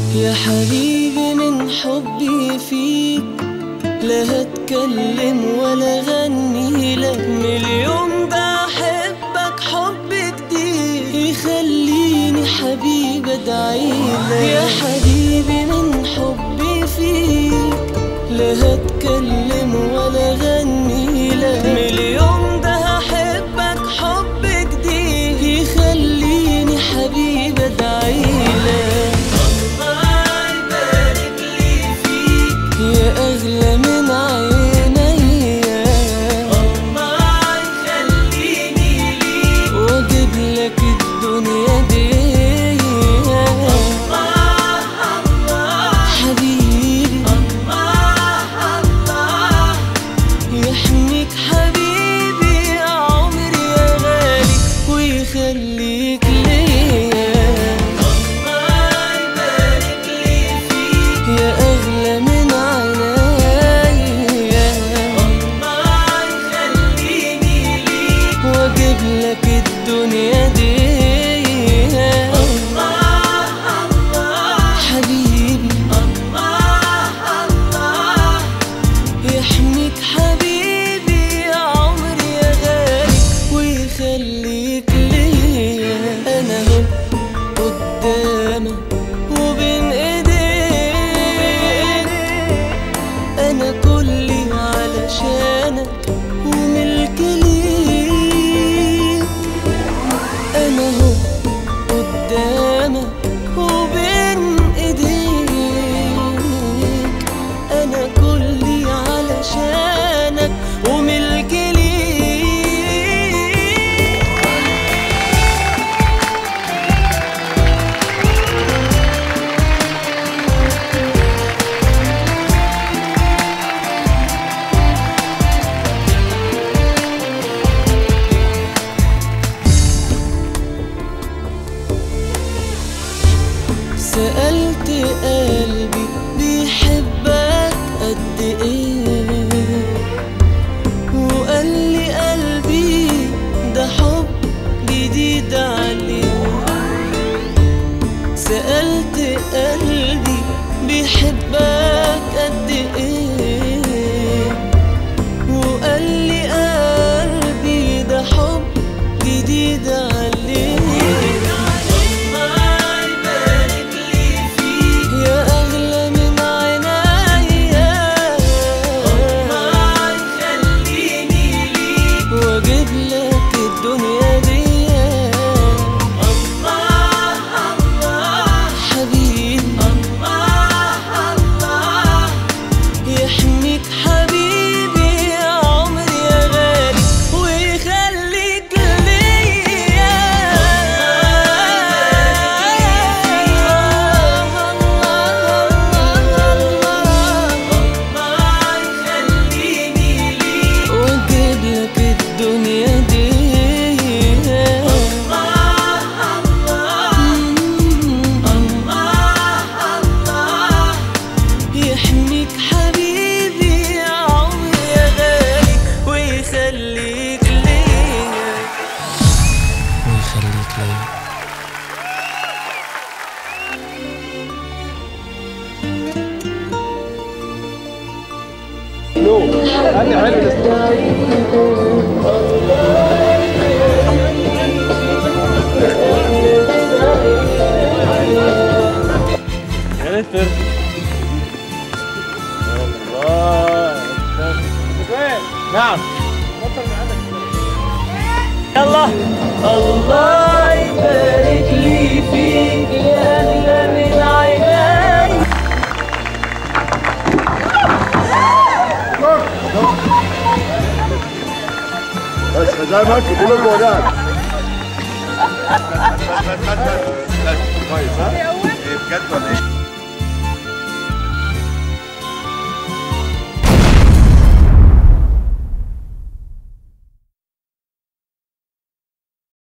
يا حبيبي من حبي فيك لا هتكلم ولا غني لك من اليوم ده احبك حب جديد يخليني حبيبي ادعيلك يا حبيبي من حبي فيك لا هتكلم ولا غني لك من اليوم ده هحبك حب جديد يخليني حبيبي ادعيلك الله يبارك لي فيك يا اغلى من عينيا الله يخليني ليك واجيب لك الدنيا دي الله الله حبيبي الله الله يحميك حبيبي يا عمري يا غالي ويخليك ليا الله يبارك لي فيك يا أغلى من عينيا الله يخليني ليك وأجيب لك الدنيا دي الله الله حبيبي الله الله يحميك حبيبي يا عمري يا غالي ويخليك ليا انا اهو قدامك وبين ايديك انا كلي علشانك وملك ليك انا اهو قدامك وبين ايديك انا كلي علشانك وملك ليك سألت قلبي بيحبك قد ايه وقال لي قلبي ده حب جديد عليه سألت قلبي بيحبك قد ايه وقال لي قلبي ده حب جديد عليه الله يبارك لي فيك يا أغلى من عينيا الله يخليني ليك وأجيب لك الدنيا دي الله الله حبيبي الله الله يحميك حبيبي يا عمري يا غالي ويخليك ليا الله يخليني ليك واجيب لك الدنيا دي الله الله الله يحميك حبيبي يا عمري يا غالي ويخليك ليا ويخليك ليا يا مستر الله نعم يلا الله يبارك لي فيك يا أغلى من عيني بس خزامك كله هناك كويس ها